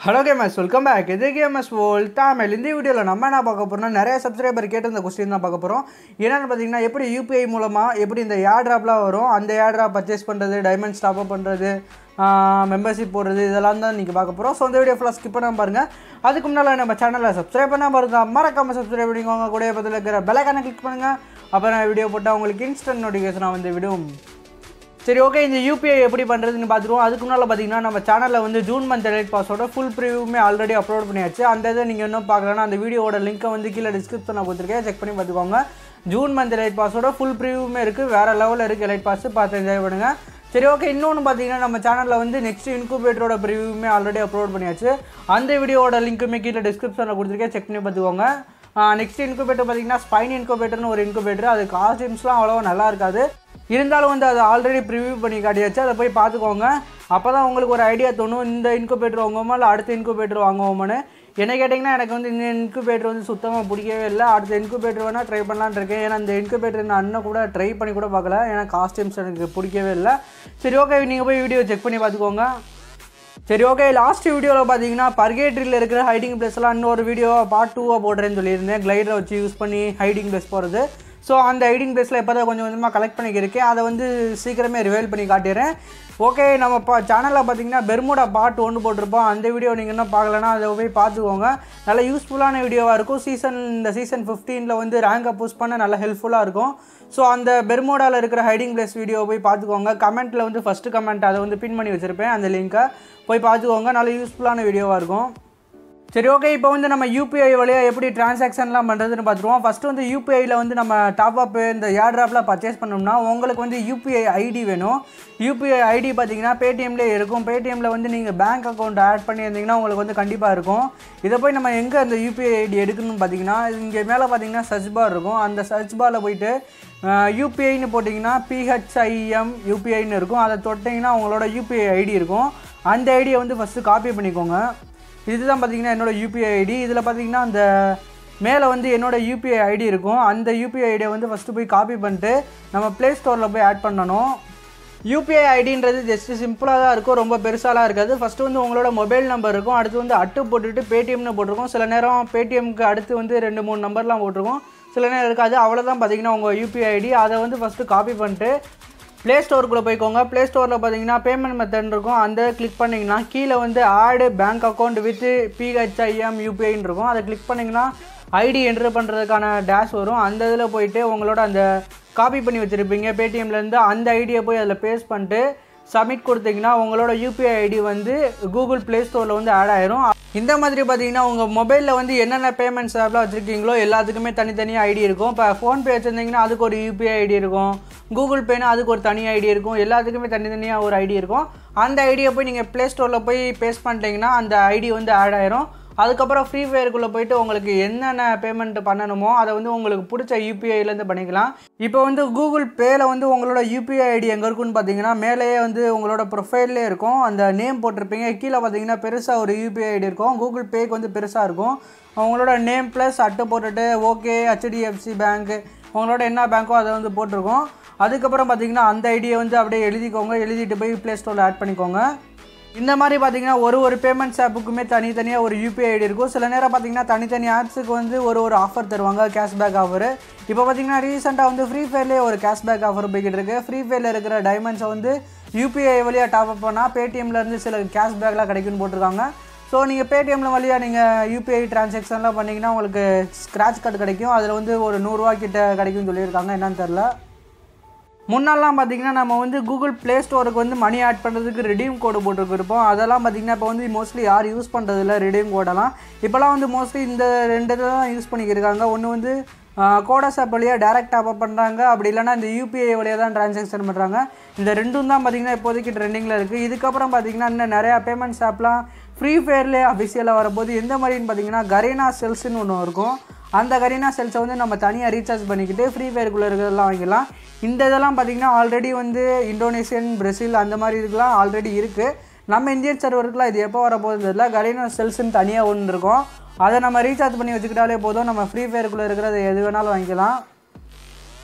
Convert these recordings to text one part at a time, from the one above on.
hello gamers welcome back இது gamers world Tamil இந்த வீடியோவில் நம்ம என்ன பார்க்க போகிறோம்னா நிறைய சப்ஸ்கிரைபர் கேட்டு இந்த கொஸ்டின் தான் பார்க்க போகிறோம் என்னென்னு பார்த்தீங்கன்னா எப்படி யூபிஐ மூலமாக எப்படி இந்த ஏர் ட்ராப்லாம் வரும் அந்த ஏர் ட்ராப் பர்ச்சேஸ் பண்ணுறது டைமண்ட் ஸ்டாப் பண்ணுறது மெம்பர்ஷிப் போடுறது இதெல்லாம் தான் நீங்கள் பார்க்க போகிறோம் ஸோ இந்த வீடியோ ஃபுல்லாக ஸ்கிப் பண்ணாமல் பாருங்கள் அதுக்கு முன்னால் நம்ம சேனலை சப்ஸ்கிரைப் பண்ணால் பாருங்க மறக்காமல் சப்ஸ்கிரைப் பண்ணிக்கோங்க கூட பக்கத்தில் இருக்கிற பெலைக்கான கிளிக் பண்ணுங்கள் அப்புறம் நான் வீடியோ போட்டால் உங்களுக்கு இன்ஸ்டன்ட் நோட்டிஃபிகேஷனாக வந்து விடும் சரி ஓகே இந்த யூபிஐ எப்படி பண்ணுறதுன்னு பார்த்துருவோம் அதுக்கு முன்னால் பார்த்தீங்கன்னா நம்ம சேனலில் வந்து ஜூன் மந்த் எலைட் பாஸோட ஃபுல் ப்ரிவியூமே ஆல்ரெடி அப்லோட் பண்ணியாச்சு அந்த இதை நீங்கள் இன்னும் பார்க்கலன்னா அந்த வீடியோட லிங்க்கை வந்து கீழே டிஸ்கிரிப்ஷனில் கொடுத்துருக்கேன் செக் பண்ணி பார்த்துக்கோங்க ஜூன் மந்த் எலைட் பாஸோட ஃபுல் ப்ரிவியூமே இருக்குது வேறு லெவலில் இருக்குது எலைட் பாஸ் பார்த்து என்ஜாய் பண்ணுங்கள் சரி ஓகே இன்னொன்று பார்த்தீங்கன்னா நம்ம சேனலில் வந்து நெக்ஸ்ட் இன்குபேட்டரோட ப்ரிவியூமே ஆல்ரெடி அப்லோட் பண்ணியாச்சு அந்த வீடியோட லிங்க்குமே கீழே டிஸ்கிரிப்ஷனில் கொடுத்துருக்கேன் செக் பண்ணி பார்த்துக்கோங்க நெக்ஸ்ட் இன்குபேட்டர் பார்த்தீங்கன்னா ஸ்பைன் இன்குபேட்டர்னு ஒரு இன்குபேட்டர் அது காஸ்டியூம்ஸ்லாம் அவ்வளோவா நல்லா இருக்காது இருந்தாலும் வந்து அதை ஆல்ரெடி ப்ரிவியூ பண்ணி காட்டியாச்சு அதை போய் பார்த்துக்கோங்க அப்போ தான் உங்களுக்கு ஒரு ஐடியா தோணும் இந்த இன்குபேட்டர் வாங்குவோமா இல்லை அடுத்த இன்குபேட்டர் வாங்குவோமான்னு என்ன கேட்டிங்கன்னா எனக்கு வந்து இந்த இன்குபேட்டர் வந்து சுத்தமாக பிடிக்கவே இல்லை அடுத்த இன்குபேட்டர் வேணால் ட்ரை பண்ணலான்னு இருக்கேன் ஏன்னா இந்த இன்குபேட்டர் நான் அண்ணன் கூட ட்ரை பண்ணி கூட பார்க்கல ஏன்னா காஸ்டியூம்ஸ் எனக்கு பிடிக்கவே இல்லை சரி ஓகே நீங்கள் போய் வீடியோ செக் பண்ணி பார்த்துக்கோங்க சரி ஓகே லாஸ்ட் வீடியோவில் பார்த்தீங்கன்னா பர்கேட்ரியில் இருக்கிற ஹைடிங் பிளேஸ்லாம் இன்னொரு வீடியோ பார்ட் டூவாக போடுறேன்னு சொல்லியிருந்தேன் கிளைடரை வச்சு யூஸ் பண்ணி ஹைடிங் பிளேஸ் போகிறது ஸோ அந்த ஹைடிங் பிளேஸில் இப்போ தான் கொஞ்சம் கொஞ்சமாக கலெக்ட் பண்ணிக்கிருக்கேன் அதை வந்து சீக்கிரமே ரிவைல் பண்ணி காட்டிடுறேன் ஓகே நம்ம பா சேனலில் பார்த்தீங்கன்னா பெர்முடா பார்ட் ஒன்று போட்டிருப்போம் அந்த வீடியோ நீங்கள் இன்னும் பார்க்கலன்னா அதை போய் பார்த்துக்கோங்க நல்ல யூஸ்ஃபுல்லான வீடியோவாக இருக்கும் சீசன் இந்த சீசன் ஃபிஃப்டீனில் வந்து ரேங்கை புஷ் பண்ண நல்ல ஹெல்ப்ஃபுல்லாக இருக்கும் ஸோ அந்த பெர்மோடாவில் இருக்கிற ஹைடிங் பிளேஸ் வீடியோ போய் பார்த்துக்கோங்க கமெண்ட்டில் வந்து ஃபஸ்ட்டு கமெண்ட் அதை வந்து பின் பண்ணி வச்சுருப்பேன் அந்த லிங்க்கை போய் பார்த்துக்கோங்க நல்ல யூஸ்ஃபுல்லான வீடியோவாக இருக்கும் சரி ஓகே இப்போ வந்து நம்ம யூபிஐ வழியாக எப்படி டிரான்சாக்ஷன்லாம் பண்ணுறதுன்னு பார்த்துருவோம் ஃபஸ்ட்டு வந்து யூபிஐயில் வந்து நம்ம டாப் அப் இந்த ஏர் ட்ராப்லாம் பர்ச்சேஸ் பண்ணோம்னா உங்களுக்கு வந்து யூபிஐ ஐடி வேணும் யூபிஐ ஐடி பார்த்தீங்கன்னா பேடிஎம்லேயே இருக்கும் பேடிஎம்மில் வந்து நீங்கள் பேங்க் அக்கௌண்ட் ஆட் பண்ணியிருந்தீங்கன்னா உங்களுக்கு வந்து கண்டிப்பாக இருக்கும் இதை போய் நம்ம எங்கே அந்த யூபிஐ ஐடி எடுக்கணும்னு பார்த்தீங்கன்னா இங்கே மேலே பார்த்தீங்கன்னா சர்ச் பார் இருக்கும் அந்த சர்ச் பாரில் போயிட்டு யூபிஐன்னு போட்டிங்கன்னா பிஹெச்ஐஎம் யூபிஐன்னு இருக்கும் அதை தொட்டிங்கன்னா உங்களோட யூபிஐ ஐடி இருக்கும் அந்த ஐடியை வந்து ஃபஸ்ட்டு காப்பி பண்ணிக்கோங்க இதுதான் பார்த்தீங்கன்னா என்னோடய யூபிஐ ஐடி இதில் பார்த்தீங்கன்னா அந்த மேலே வந்து என்னோடய யூபிஐ ஐடி இருக்கும் அந்த யூபிஐ ஐடியை வந்து ஃபஸ்ட்டு போய் காப்பி பண்ணிட்டு நம்ம ப்ளே ஸ்டோரில் போய் ஆட் பண்ணணும் யூபிஐ ஐடின்றது ஜஸ்ட்டு சிம்பிளாக தான் இருக்கும் ரொம்ப பெருசாலாம் இருக்காது ஃபஸ்ட்டு வந்து உங்களோட மொபைல் நம்பர் இருக்கும் அடுத்து வந்து அட்டு போட்டுட்டு பேடிஎம்னு போட்டிருக்கோம் சில நேரம் பேடிஎம்க்கு அடுத்து வந்து ரெண்டு மூணு நம்பர்லாம் போட்டிருக்கோம் சில நேரம் இருக்காது அவ்வளோதான் பார்த்தீங்கன்னா உங்கள் யூபிஐ ஐடி அதை வந்து ஃபஸ்ட்டு காப்பி பண்ணிட்டு ப்ளே ஸ்டோருக்குள்ளே போய்க்கோங்க ப்ளே ஸ்டோரில் பார்த்தீங்கன்னா பேமெண்ட் மெத்தட் இருக்கும் அந்த கிளிக் பண்ணிங்கன்னா கீழே வந்து add bank account with BHIM யூபிஐன்னு இருக்கும் அதை கிளிக் பண்ணிங்கன்னா ஐடி என்ட்ரு பண்ணுறதுக்கான டேஷ் வரும் அந்த இதில் போயிட்டு உங்களோட அந்த காப்பி பண்ணி வச்சுருப்பீங்க பேடிஎம்லேருந்து அந்த ஐடியை போய் அதில் பேஸ்ட் பண்ணிட்டு சப்மிட் கொடுத்தீங்கன்னா உங்களோட யூபிஐ ஐடி வந்து கூகுள் ப்ளே ஸ்டோரில் வந்து ஆட் ஆயிரும் இந்த மாதிரி பார்த்தீங்கன்னா உங்கள் மொபைலில் வந்து என்னென்ன பேமெண்ட்ஸ் ஆப்லாம் வச்சுருக்கீங்களோ எல்லாத்துக்குமே தனித்தனியாக ஐடி இருக்கும் இப்போ ஃபோன்பே வச்சுருந்தீங்கன்னா அதுக்கு ஒரு யூபிஐ ஐடி இருக்கும் கூகுள் பேனா அதுக்கு ஒரு தனி ஐடி இருக்கும் எல்லாத்துக்குமே தனித்தனியாக ஒரு ஐடி இருக்கும் அந்த ஐடியை போய் நீங்கள் ப்ளே ஸ்டோரில் போய் பேஸ்ட் பண்ணிட்டீங்கன்னா அந்த ஐடி வந்து ஆட் ஆயிரும் அதுக்கப்புறம் ஃப்ரீ ஃபயருக்குள்ளே போயிட்டு உங்களுக்கு என்னென்ன பேமெண்ட் பண்ணணுமோ அதை வந்து உங்களுக்கு பிடிச்ச யூபிஐலேருந்து பண்ணிக்கலாம் இப்போ வந்து கூகுள் பேயில் வந்து உங்களோட யூபிஐ ஐடி எங்கே இருக்குன்னு பார்த்தீங்கன்னா மேலேயே வந்து உங்களோட ப்ரொஃபைல்லே இருக்கும் அந்த நேம் போட்டிருப்பீங்க கீழே பார்த்தீங்கன்னா பெருசாக ஒரு யூபிஐ ஐடி இருக்கும் கூகுள் பேக்கு வந்து பெருசாக இருக்கும் உங்களோட நேம் ப்ளஸ் அட்டை போட்டுட்டு ஓகே ஹெச்டிஎஃப்சி பேங்க்கு உங்களோட என்ன பேங்க்கோ அதை வந்து போட்டிருக்கோம் அதுக்கப்புறம் பார்த்தீங்கன்னா அந்த ஐடியை வந்து அப்படியே எழுதிக்கோங்க எழுதிட்டு போய் ப்ளே ஸ்டோரில் ஆட் பண்ணிக்கோங்க இந்த மாதிரி பார்த்தீங்கன்னா ஒரு ஒரு பேமெண்ட்ஸ் ஆப்புக்குமே தனித்தனியாக ஒரு யூபிஐ ஐடி இருக்கும் சில நேரம் பார்த்தீங்கன்னா தனித்தனி ஆப்ஸுக்கு வந்து ஒரு ஒரு ஆஃபர் தருவாங்க கேஷ்பேக் ஆஃபர் இப்போ பார்த்தீங்கன்னா ரீசெண்டாக வந்து ஃப்ரீ ஃபயர்லேயே ஒரு கேஷ்பேக் ஆஃபர் போய்கிட்டு இருக்கு ஃப்ரீ ஃபயரில் இருக்கிற டைமண்ட்ஸை வந்து யூபிஐ வழியாக டாப் அப் பண்ணால் பேடிஎம்லேருந்து சில கேஷ்பேக்லாம் கிடைக்குன்னு போட்டிருக்காங்க ஸோ நீங்கள் பேடிஎம்ல வழியாக நீங்கள் யூபிஐ டிரான்சாக்ஷன்லாம் பண்ணிங்கன்னா உங்களுக்கு ஸ்க்ராட்ச் கார்டு கிடைக்கும் அதில் வந்து ஒரு நூறுரூவா கிட்ட கிடைக்கும்னு சொல்லியிருக்காங்க என்னன்னு தெரில முன்னாலாம் பார்த்தீங்கன்னா நம்ம வந்து கூகுள் ப்ளே ஸ்டோருக்கு வந்து மணி ஆட் பண்ணுறதுக்கு ரெடீம் கோடு போட்டுருப்போம் அதெல்லாம் பார்த்தீங்கன்னா இப்போ வந்து மோஸ்ட்லி யார் யூஸ் பண்ணுறதில்ல ரெடீம் கோடெல்லாம் இப்போலாம் வந்து மோஸ்ட்லி இந்த ரெண்டு இதை தான் யூஸ் பண்ணிக்கிருக்காங்க ஒன்று வந்து கோடஸ் ஆப் வழியாக டேரெக்ட் டாப் பண்ணுறாங்க அப்படி இல்லைனா இந்த யூபிஐ வழியாக தான் ட்ரான்சாக்ஷன் பண்ணுறாங்க இந்த ரெண்டும் தான் பார்த்தீங்கன்னா இப்போதைக்கு ட்ரெண்டிங்கில் இருக்குது இதுக்கப்புறம் பார்த்தீங்கன்னா இன்னும் நிறையா பேமெண்ட்ஸ் ஆப்லாம் ஃப்ரீ ஃபயர்லேயே அஃபிஷியலாக வரும்போது எந்த மாதிரின்னு பார்த்தீங்கன்னா கரீனா செல்ஸ்னு ஒன்று இருக்கும் அந்த கரீனா செல்ஸை வந்து நம்ம தனியாக ரீசார்ஜ் பண்ணிக்கிட்டு ஃப்ரீ ஃபயருக்குள்ளே இருக்கிறதெல்லாம் வாங்கிக்கலாம் இந்த இதெல்லாம் பார்த்திங்கன்னா ஆல்ரெடி வந்து இந்தோனேஷியன் பிரசில் அந்த மாதிரி இதுக்கெலாம் ஆல்ரெடி இருக்குது நம்ம இந்தியன் சர்வருக்குலாம் இது எப்போ வரப்போகுது தெரியல கரீனா செல்ஸ்ன்னு தனியாக ஒன்று இருக்கும் அதை நம்ம ரீசார்ஜ் பண்ணி வச்சுக்கிட்டாலே போதும் நம்ம ஃப்ரீ ஃபயருக்குள்ளே இருக்கிறது எது வேணாலும் வாங்கிக்கலாம்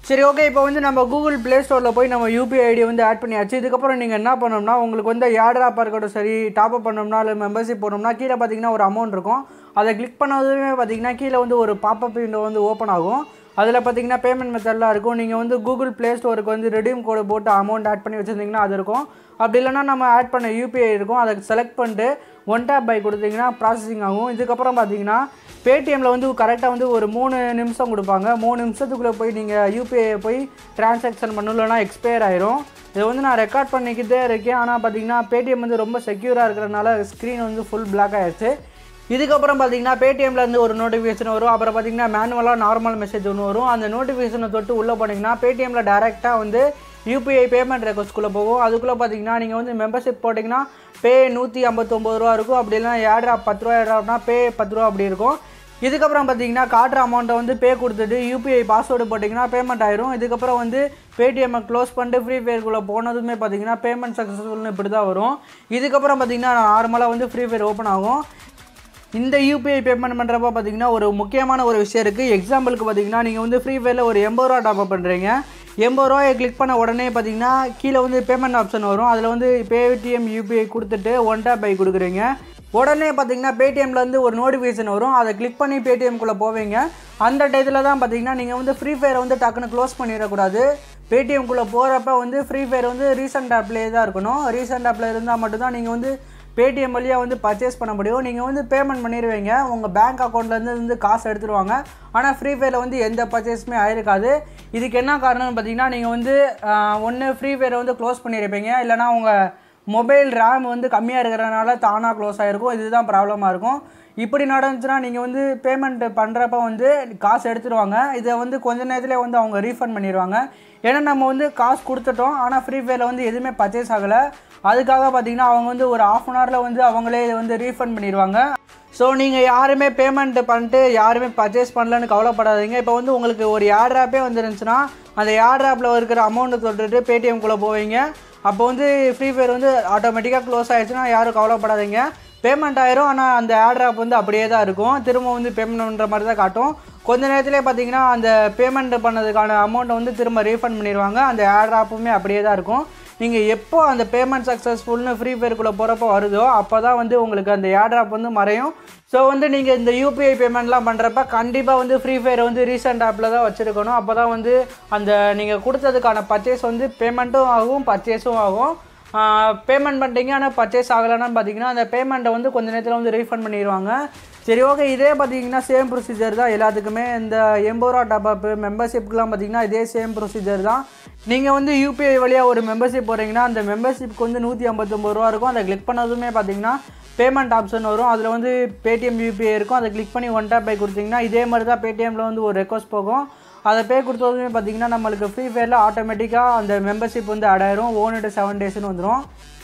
சரி ஓகே இப்போ வந்து நம்ம கூகுள் ப்ளே ஸ்டோரில் போய் நம்ம யூபிஐ ஐடி வந்து ஆட் பண்ணியாச்சு இதுக்கப்புறம் நீங்கள் என்ன பண்ணணும்னா உங்களுக்கு வந்து ஏர்ட்ராப்பாக இருக்கட்டும் சரி டாப் அப் பண்ணோம்னா இல்லை மெம்பர்ஷிப் போனோம்னா கீழே பார்த்தீங்கன்னா ஒரு அமௌண்ட் இருக்கும் அதை கிளிக் பண்ணதுமே பார்த்தீங்கன்னா கீழே வந்து ஒரு பாப்பப் விண்டோ வந்து ஓப்பன் ஆகும் அதில் பார்த்தீங்கன்னா பேமெண்ட் மெத்தட்லாம் இருக்கும் நீங்கள் வந்து கூகுள் ப்ளே ஸ்டோருக்கு வந்து ரெடீம் கோடு போட்டு அமௌண்ட் ஆட் பண்ணி வச்சுருந்தீங்கன்னா அது இருக்கும் அப்படி இல்லைன்னா நம்ம ஆட் பண்ண யூபிஐ இருக்கும் அதை செலக்ட் பண்ணிட்டு ஒன் டேப் பை கொடுத்தீங்கன்னா ப்ராசஸிங் ஆகும் இதுக்கப்புறம் பார்த்தீங்கன்னா பேடிஎம்மில் வந்து கரெக்டாக வந்து ஒரு மூணு நிமிஷம் கொடுப்பாங்க மூணு நிமிஷத்துக்குள்ளே போய் நீங்கள் யூபிஐ போய் டிரான்சாக்ஷன் பண்ணலன்னா எக்ஸ்பயர் ஆயிரும் இதை வந்து நான் ரெக்கார்ட் பண்ணிக்கிட்டே இருக்கேன் ஆனால் பார்த்தீங்கன்னா பேடிஎம் வந்து ரொம்ப செக்யூராக இருக்கிறனால ஸ்க்ரீன் வந்து ஃபுல் பிளாக் ஆயிடுச்சு இதுக்கப்புறம் பார்த்தீங்கன்னா பேடிஎம்ல இருந்து ஒரு நோட்டிஃபிகேஷன் வரும் அப்புறம் பார்த்தீங்கன்னா மேனுவலாக நார்மல் மெசேஜ் ஒன்று வரும் அந்த நோட்டிஃபிகேஷனை தொட்டு உள்ளே போனீங்கன்னா பேடிஎம்ல டேரெக்டாக வந்து யூபிஐ பேமெண்ட் ரெக்வஸ்ட்குள்ளே போகும் அதுக்குள்ளே பார்த்தீங்கன்னா நீங்கள் வந்து மெம்பர்ஷிப் போட்டிங்கன்னா பே நூற்றி ஐம்பத்தொம்பது ரூபா இருக்கும் அப்படி இல்லைனா ஏட்ரா பத்து ரூபா ஏட்ராப்னா பே பத்து ரூபா அப்படி இருக்கும் இதுக்கப்புறம் பார்த்தீங்கன்னா காட்டுற அமௌண்ட்டை வந்து பே கொடுத்துட்டு யூபிஐ பாஸ்வேர்டு போட்டிங்கன்னா பேமெண்ட் ஆயிரும் இதுக்கப்புறம் வந்து பேடிஎம்மை க்ளோஸ் பண்ணிட்டு ஃப்ரீ ஃபயர்க்குள்ளே போனதுமே பார்த்தீங்கன்னா பேமெண்ட் சக்ஸஸ்ஃபுல்னு இப்படி தான் வரும் இதுக்கப்புறம் பார்த்தீங்கன்னா நார்மலாக வந்து ஃப்ரீ ஃபயர் ஓப்பன் ஆகும் இந்த யூபிஐ பேமெண்ட் பண்ணுறப்ப பார்த்தீங்கன்னா ஒரு முக்கியமான ஒரு விஷயம் இருக்குது எக்ஸாம்பிளுக்கு பார்த்தீங்கன்னா நீங்கள் வந்து ஃப்ரீ ஃபயரில் ஒரு எண்பது ரூபா டாப் அப் பண்ணுறீங்க எண்பது ரூபாயை கிளிக் பண்ண உடனே பார்த்தீங்கன்னா கீழே வந்து பேமெண்ட் ஆப்ஷன் வரும் அதில் வந்து பேடிஎம் யூபிஐ கொடுத்துட்டு ஒன் டேப் பை கொடுக்குறீங்க உடனே பார்த்தீங்கன்னா பேடிஎம்லேருந்து ஒரு நோட்டிஃபிகேஷன் வரும் அதை கிளிக் பண்ணி பேடிஎம்குள்ளே போவீங்க அந்த டயத்தில் தான் பார்த்தீங்கன்னா நீங்கள் வந்து ஃப்ரீ ஃபயரை வந்து டக்குன்னு க்ளோஸ் பண்ணிடக்கூடாது பேடிஎம்குள்ளே போகிறப்ப வந்து ஃப்ரீ ஃபயர் வந்து ரீசெண்ட் ஆப்லேயே தான் இருக்கணும் ரீசெண்ட் ஆப்பில் இருந்தால் மட்டும்தான் நீங்கள் வந்து பேடிஎம் வழியாக வந்து பர்ச்சேஸ் பண்ண முடியும் நீங்கள் வந்து பேமெண்ட் பண்ணிடுவீங்க உங்கள் பேங்க் அக்கௌண்ட்லேருந்து வந்து காசு எடுத்துருவாங்க ஆனால் ஃப்ரீ ஃபயரில் வந்து எந்த பர்ச்சேஸுமே ஆயிருக்காது இதுக்கு என்ன காரணம்னு பார்த்தீங்கன்னா நீங்கள் வந்து ஒன்று ஃப்ரீ ஃபயரை வந்து க்ளோஸ் பண்ணியிருப்பீங்க இல்லைனா உங்கள் மொபைல் ரேம் வந்து கம்மியாக இருக்கிறனால தானாக க்ளோஸ் ஆகிருக்கும் இதுதான் ப்ராப்ளமாக இருக்கும் இப்படி நடந்துச்சுன்னா நீங்கள் வந்து பேமெண்ட் பண்ணுறப்ப வந்து காசு எடுத்துருவாங்க இதை வந்து கொஞ்ச நேரத்தில் வந்து அவங்க ரீஃபண்ட் பண்ணிடுவாங்க ஏன்னா நம்ம வந்து காசு கொடுத்துட்டோம் ஆனால் ஃப்ரீ ஃபயரில் வந்து எதுவுமே பர்ச்சேஸ் ஆகலை அதுக்காக பார்த்தீங்கன்னா அவங்க வந்து ஒரு ஆஃப் அன் ஹவரில் வந்து அவங்களே இதை வந்து ரீஃபண்ட் பண்ணிடுவாங்க ஸோ நீங்கள் யாருமே பேமெண்ட் பண்ணிட்டு யாருமே பர்ச்சேஸ் பண்ணலன்னு கவலைப்படாதீங்க இப்போ வந்து உங்களுக்கு ஒரு ஏர் ஆப்பே வந்துருந்துச்சுன்னா அந்த ஏர் ஆப்பில் இருக்கிற அமௌண்ட்டை தொட்டுட்டு பேடிஎம்குள்ளே போவீங்க அப்போ வந்து ஃப்ரீ ஃபயர் வந்து ஆட்டோமேட்டிக்காக க்ளோஸ் ஆயிடுச்சுன்னா யாரும் கவலைப்படாதீங்க பேமெண்ட் ஆயிரும் ஆனால் அந்த ஆட் ஆப் வந்து அப்படியே தான் இருக்கும் திரும்ப வந்து பேமெண்ட் பண்ணுற மாதிரி தான் காட்டும் கொஞ்ச நேரத்திலே பார்த்தீங்கன்னா அந்த பேமெண்ட் பண்ணதுக்கான அமௌண்ட்டை வந்து திரும்ப ரீஃபண்ட் பண்ணிடுவாங்க அந்த ஆட் ஆப்புமே அப்படியே தான் இருக்கும் நீங்கள் எப்போ அந்த பேமெண்ட் சக்ஸஸ்ஃபுல்னு ஃப்ரீ ஃபயருக்குள்ளே போகிறப்போ வருதோ அப்போ தான் வந்து உங்களுக்கு அந்த ஆட் ஆப் வந்து மறையும் ஸோ வந்து நீங்கள் இந்த யூபிஐ பேமெண்ட்லாம் பண்ணுறப்ப கண்டிப்பாக வந்து ஃப்ரீ ஃபயர் வந்து ரீசெண்ட் ஆப்பில் தான் வச்சுருக்கணும் அப்போ தான் வந்து அந்த நீங்கள் கொடுத்ததுக்கான பர்ச்சேஸ் வந்து பேமெண்ட்டும் ஆகும் பர்ச்சேஸும் ஆகும் பேமெண்ட் பண்ணிட்டீங்க ஆனால் பர்ச்சேஸ் ஆகலைன்னு பார்த்தீங்கன்னா அந்த பேமெண்ட்டை வந்து கொஞ்ச நேரத்தில் வந்து ரீஃபண்ட் பண்ணிடுவாங்க சரி ஓகே இதே பார்த்தீங்கன்னா சேம் ப்ரொசீஜர் தான் எல்லாத்துக்குமே இந்த எண்பது ரூபா டாப் அப் மெம்பர்ஷிப்க்குலாம் பார்த்தீங்கன்னா இதே சேம் ப்ரொசீஜர் தான் நீங்கள் வந்து யூபிஐ வழியாக ஒரு மெம்பர்ஷிப் போகிறீங்கன்னா அந்த மெம்பர்ஷிப்க்கு வந்து நூற்றி ஐம்பத்தொம்பது ரூபா இருக்கும் அதை கிளிக் பண்ணதுமே பார்த்தீங்கன்னா பேமெண்ட் ஆப்ஷன் வரும் அதில் வந்து பேடிஎம் யூபிஐ இருக்கும் அதை கிளிக் பண்ணி ஒன் டேப் பை கொடுத்தீங்கன்னா இதே மாதிரி தான் பேடிஎம்மில் வந்து ஒரு ரெக்வஸ்ட் போகும் அதை பே கொடுத்ததுமே பார்த்தீங்கன்னா நம்மளுக்கு ஃப்ரீ ஃபயரில் ஆட்டோமேட்டிக்காக அந்த மெம்பர்ஷிப் வந்து ஆட் ஆயிரும் ஓன் டு செவன் டேஸ்னு வந்துடும்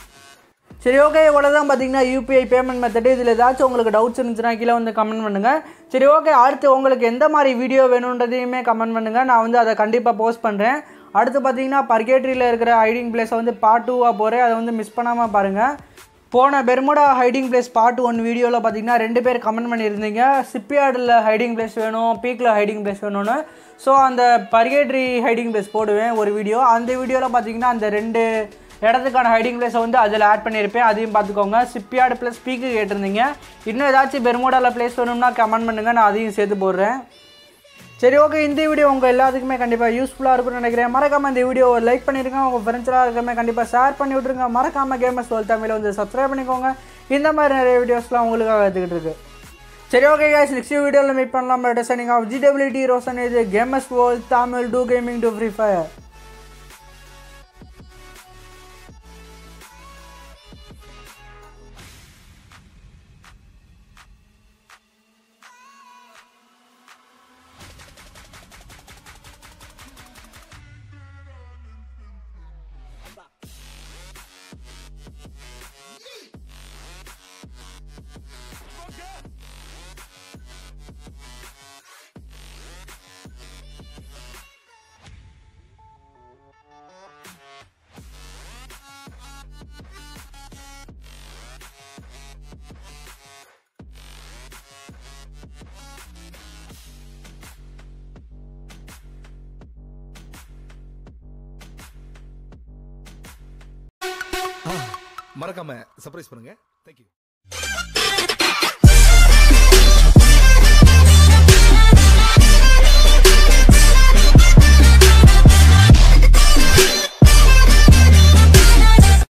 சரி ஓகே இவ்வளோ தான் பார்த்தீங்கன்னா யூபிஐ பேமெண்ட் மெத்தடு இதில் ஏதாச்சும் உங்களுக்கு டவுட்ஸ் இருந்துச்சுன்னா கீழே வந்து கமெண்ட் பண்ணுங்கள் சரி ஓகே அடுத்து உங்களுக்கு எந்த மாதிரி வீடியோ வேணுன்றதையுமே கமெண்ட் பண்ணுங்கள் நான் வந்து அதை கண்டிப்பாக போஸ்ட் பண்ணுறேன் அடுத்து பார்த்தீங்கன்னா பர்கேட்ரியில் இருக்கிற ஹைடிங் பிளேஸை வந்து பார்ட் டூவாக போகிறேன் அதை வந்து மிஸ் பண்ணாமல் பாருங்கள் போன Bermuda hiding place part one வீடியோவில் பார்த்தீங்கன்னா ரெண்டு பேர் கமெண்ட் பண்ணியிருந்தீங்க சிப்பியார்டில் ஹைடிங் பிளேஸ் வேணும் பீக்கில் ஹைடிங் பிளேஸ் வேணும்னு ஸோ அந்த பர்கேட்ரி ஹைடிங் பிளேஸ் போடுவேன் ஒரு வீடியோ அந்த வீடியோவில் பார்த்தீங்கன்னா அந்த ரெண்டு இடத்துக்கான ஹைடிங் பிளேஸை வந்து அதில் ஆட் பண்ணியிருப்பேன் அதையும் பார்த்துக்கோங்க சிப்பியார்டு ப்ளஸ் பீக்கு கேட்டிருந்தீங்க இன்னும் ஏதாச்சும் பெர்முடாவில் பிளேஸ் வேணும்னா கமெண்ட் பண்ணுங்கள் நான் அதையும் சேர்த்து போடுறேன் சரி ஓகே இந்த வீடியோ உங்கள் எல்லாத்துக்குமே கண்டிப்பாக யூஸ்ஃபுல்லாக இருக்கும்னு நினைக்கிறேன் மறக்காமல் இந்த வீடியோ லைக் பண்ணிருங்க உங்கள் ஃப்ரெண்ட்ஸ்லாம் இருக்கமே கண்டிப்பாக ஷேர் பண்ணி விட்ருங்க மறக்காமல் கேமர்ஸ் வேர்ல்ட் தமிழ் வந்து சப்ஸ்கிரைப் பண்ணிக்கோங்க இந்த மாதிரி நிறைய வீடியோஸ்லாம் உங்களுக்காக எடுத்துக்கிட்டு இருக்கு சரி ஓகே guys நெக்ஸ்ட் வீடியோவில் மீட் பண்ணலாம் டிசைனிங் ஆஃப் ஜிடபிலிட்டி ரோசன் இது gamers world Tamil to gaming to free fire மறக்காம சர்ப்ரைஸ் பண்ணுங்க தேங்க்யூ